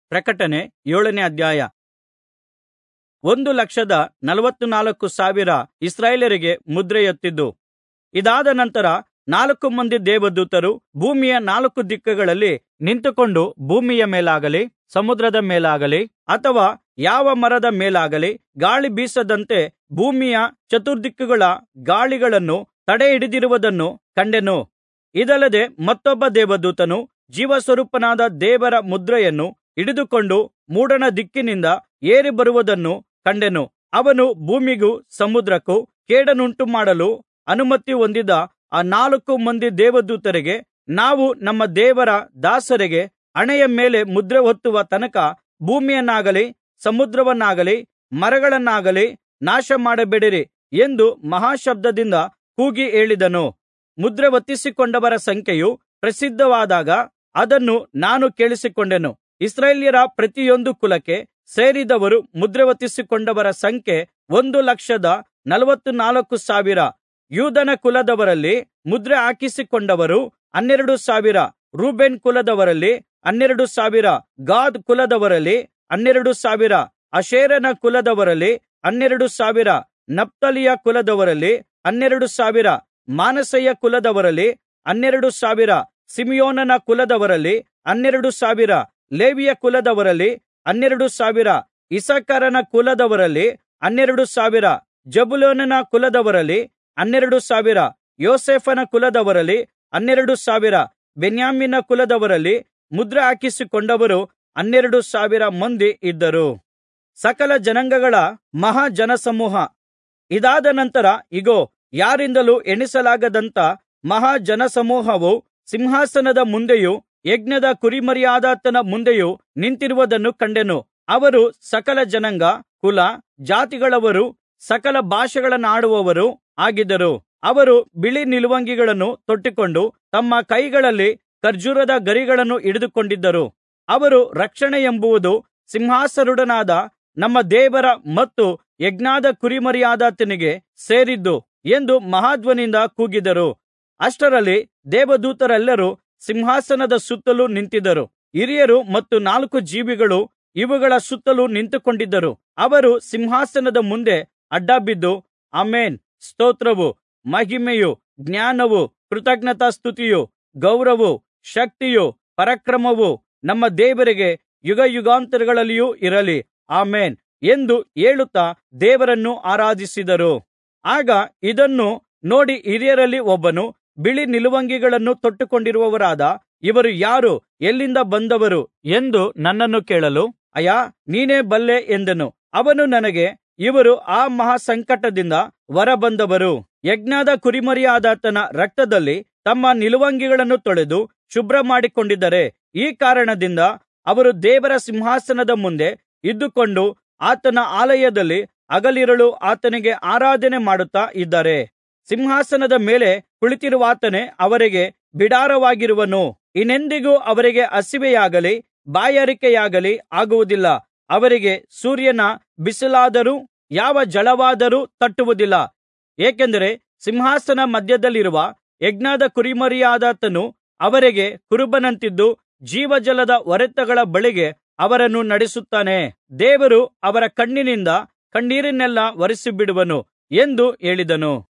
ಪ್ರಕಟಣೆ ಏಳನೇ ಅಧ್ಯಾಯ ಒಂದು ಲಕ್ಷದ ನಲವತ್ತನಾಲ್ಕು ಸಾವಿರ ಇಸ್ರಾಯೇಲರಿಗೆ ಮುದ್ರೆಯೊತ್ತಿದ್ದು ಇದಾದ ನಂತರ ನಾಲ್ಕು ಮಂದಿ ದೇವದೂತರು ಭೂಮಿಯ ನಾಲ್ಕು ದಿಕ್ಕುಗಳಲ್ಲಿ ನಿಂತುಕೊಂಡು ಭೂಮಿಯ ಮೇಲಾಗಲಿ ಸಮುದ್ರದ ಮೇಲಾಗಲಿ ಅಥವಾ ಯಾವ ಮರದ ಮೇಲಾಗಲಿ ಗಾಳಿ ಬೀಸದಂತೆ ಭೂಮಿಯ ಚತುರ್ದಿಕ್ಕುಗಳ ಗಾಳಿಗಳನ್ನು ತಡೆಹಿಡಿದಿರುವುದನ್ನು ಕಂಡೆನು ಇದಲ್ಲದೆ ಮತ್ತೊಬ್ಬ ದೇವದೂತನು ಜೀವಸ್ವರೂಪನಾದ ದೇವರ ಮುದ್ರೆಯನ್ನು ಹಿಡಿದುಕೊಂಡು ಮೂಡಣ ದಿಕ್ಕಿನಿಂದ ಏರಿ ಬರುವುದನ್ನು ಕಂಡೆನು ಅವನು ಭೂಮಿಗೂ ಸಮುದ್ರಕ್ಕೂ ಕೇಡನ್ನುಂಟುಮಾಡಲು ಅನುಮತಿ ಹೊಂದಿದ ಆ ನಾಲ್ಕು ಮಂದಿ ದೇವದೂತರಿಗೆ ನಾವು ನಮ್ಮ ದೇವರ ದಾಸರಿಗೆ ಹಣೆಯ ಮೇಲೆ ಮುದ್ರೆ ಒತ್ತುವ ತನಕ ಭೂಮಿಯನ್ನಾಗಲಿ ಸಮುದ್ರವನ್ನಾಗಲಿ ಮರಗಳನ್ನಾಗಲಿ ನಾಶಮಾಡಬೇಡಿರಿ ಎಂದು ಮಹಾಶಬ್ದದಿಂದ ಕೂಗಿ ಹೇಳಿದನು ಮುದ್ರೆ ಒತ್ತಿಸಿಕೊಂಡವರ ಸಂಖ್ಯೆಯು ಪ್ರಸಿದ್ಧವಾದಾಗ ಅದನ್ನು ನಾನು ಕೇಳಿಸಿಕೊಂಡೆನು ಇಸ್ರಾಯೇಲ್ಯರ ಪ್ರತಿಯೊಂದು ಕುಲಕ್ಕೆ ಸೇರಿದವರು ಮುದ್ರೆ ಒತ್ತಿಸಿಕೊಂಡವರ ಸಂಖ್ಯೆ ಒಂದು ಲಕ್ಷದ ನಲವತ್ತನಾಲ್ಕು ಸಾವಿರ ಯೂದನ ಕುಲದವರಲ್ಲಿ ಮುದ್ರೆ ಹಾಕಿಸಿಕೊಂಡವರು ಹನ್ನೆರಡು ಸಾವಿರ ರೂಬೇನ್ ಕುಲದವರಲ್ಲಿ ಹನ್ನೆರಡು ಸಾವಿರ ಗಾದ್ ಕುಲದವರಲ್ಲಿ ಹನ್ನೆರಡು ಸಾವಿರ ಅಶೇರನ ಕುಲದವರಲ್ಲಿ ಹನ್ನೆರಡು ಸಾವಿರ ನಫ್ತಾಲಿಯ ಕುಲದವರಲ್ಲಿ ಹನ್ನೆರಡು ಸಾವಿರ ಮಾನಸೆಯ ಕುಲದವರಲ್ಲಿ ಹನ್ನೆರಡು ಸಾವಿರ ಸಿಮೆಯೋನನ ಕುಲದವರಲ್ಲಿ ಹನ್ನೆರಡು ಸಾವಿರ ಲೇವಿಯ ಕುಲದವರಲ್ಲಿ ಹನ್ನೆರಡು ಸಾವಿರ ಇಸ್ಸಾಕಾರನ ಕುಲದವರಲ್ಲಿ ಹನ್ನೆರಡು ಸಾವಿರ ಜೆಬುಲೂನನ ಕುಲದವರಲ್ಲಿ ಹನ್ನೆರಡು ಸಾವಿರ ಯೋಸೇಫನ ಕುಲದವರಲ್ಲಿ ಹನ್ನೆರಡು ಸಾವಿರ ಬೆನ್ಯಾಮೀನ ಕುಲದವರಲ್ಲಿ ಮುದ್ರೆ ಹಾಕಿಸಿಕೊಂಡವರು ಹನ್ನೆರಡು ಸಾವಿರ ಮಂದಿ ಇದ್ದರು ಸಕಲ ಜನಾಂಗಗಳ ಮಹಾ ಜನಸಮೂಹ ಇದಾದ ನಂತರ ಇಗೋ ಯಾರಿಂದಲೂ ಎಣಿಸಲಾಗದಂಥ ಮಹಾ ಜನಸಮೂಹವು ಸಿಂಹಾಸನದ ಮುಂದೆಯೂ ಯಜ್ಞದ ಕುರಿಮರಿಯಾದಾತನ ಮುಂದೆಯೂ ನಿಂತಿರುವುದನ್ನು ಕಂಡೆನು ಅವರು ಸಕಲ ಜನಾಂಗ ಕುಲ ಜಾತಿಗಳವರು ಸಕಲ ಭಾಷೆಗಳನ್ನಾಡುವವರೂ ಆಗಿದ್ದರು ಅವರು ಬಿಳಿ ನಿಲುವಂಗಿಗಳನ್ನು ತೊಟ್ಟುಕೊಂಡು ತಮ್ಮ ಕೈಗಳಲ್ಲಿ ಖರ್ಜೂರದ ಗರಿಗಳನ್ನು ಹಿಡಿದುಕೊಂಡಿದ್ದರು ಅವರು ರಕ್ಷಣೆಯೆಂಬುದು ಸಿಂಹಾಸನಾರೂಢನಾದ ನಮ್ಮ ದೇವರ ಮತ್ತು ಯಜ್ಞದ ಕುರಿಮರಿಯಾದಾತನಿಗೆ ಸೇರಿದ್ದು ಎಂದು ಮಹಾಧ್ವನಿಯಿಂದ ಕೂಗಿದರು ಅಷ್ಟರಲ್ಲಿ ದೇವದೂತರೆಲ್ಲರೂ ಸಿಂಹಾಸನದ ಸುತ್ತಲೂ ನಿಂತಿದ್ದರು ಹಿರಿಯರು ಮತ್ತು ನಾಲ್ಕು ಜೀವಿಗಳು ಇವುಗಳ ಸುತ್ತಲೂ ನಿಂತುಕೊಂಡಿದ್ದರು ಅವರು ಸಿಂಹಾಸನದ ಮುಂದೆ ಅಡ್ಡಬಿದ್ದು ಆಮೆನ್ ಸ್ತೋತ್ರವು ಮಹಿಮೆಯು ಜ್ಞಾನವು ಕೃತಜ್ಞತಾಸ್ತುತಿಯು ಗೌರವವು ಶಕ್ತಿಯು ಪರಾಕ್ರಮವು ನಮ್ಮ ದೇವರಿಗೆ ಯುಗಯುಗಾಂತರಗಳಲ್ಲಿಯೂ ಇರಲಿ ಆಮೆನ್ ಎಂದು ಹೇಳುತ್ತಾ ದೇವರನ್ನು ಆರಾಧಿಸಿದರು ಆಗ ಇದನ್ನು ನೋಡಿ ಹಿರಿಯರಲ್ಲಿ ಒಬ್ಬನು ಬಿಳಿ ನಿಲುವಂಗಿಗಳನ್ನು ತೊಟ್ಟುಕೊಂಡಿರುವವರಾದ ಇವರು ಯಾರು ಎಲ್ಲಿಂದ ಬಂದವರು ಎಂದು ನನ್ನನ್ನು ಕೇಳಲು ಅಯ್ಯಾ ನೀನೇ ಬಲ್ಲೆ ಎಂದೆನು ಅವನು ನನಗೆ ಇವರು ಆ ಮಹಾ ಸಂಕಟದಿಂದ ಹೊರಬಂದವರು ಯಜ್ಞದ ಕುರಿಮರಿಯಾದಾತನ ರಕ್ತದಲ್ಲಿ ತಮ್ಮ ನಿಲುವಂಗಿಗಳನ್ನು ತೊಳೆದು ಶುಭ್ರಮಾಡಿಕೊಂಡಿದ್ದಾರೆ ಈ ಕಾರಣದಿಂದ ಅವರು ದೇವರ ಸಿಂಹಾಸನದ ಮುಂದೆ ಇದ್ದುಕೊಂಡು ಆತನ ಆಲಯದಲ್ಲಿ ಹಗಲಿರುಳು ಆತನಿಗೆ ಆರಾಧನೆ ಮಾಡುತ್ತಾ ಇದ್ದಾರೆ ಸಿಂಹಾಸನದ ಮೇಲೆ ಕುಳಿತಿರುವಾತನೇ ಅವರಿಗೆ ಬಿಡಾರವಾಗಿರುವನು ಇನ್ನೆಂದಿಗೂ ಅವರಿಗೆ ಹಸಿವೆಯಾಗಲಿ ಬಾಯಾರಿಕೆಯಾಗಲಿ ಆಗುವುದಿಲ್ಲ ಅವರಿಗೆ ಸೂರ್ಯನ ಬಿಸಿಲಾದರೂ ಯಾವ ಝಳವಾದರೂ ತಟ್ಟುವುದಿಲ್ಲ ಏಕೆಂದರೆ ಸಿಂಹಾಸನ ಮಧ್ಯದಲ್ಲಿರುವ ಯಜ್ಞದ ಕುರಿಮರಿಯಾದಾತನು ಅವರಿಗೆ ಕುರುಬನಂತಿದ್ದು ಜೀವಜಲದ ಹೊರೆತಗಳ ಬಳಿಗೆ ಅವರನ್ನು ನಡೆಸುತ್ತಾನೆ ದೇವರು ಅವರ ಕಣ್ಣಿನಿಂದ ಕಣ್ಣೀರನ್ನೆಲ್ಲಾ ಒರೆಸಿಬಿಡುವನು ಎಂದು ಹೇಳಿದನು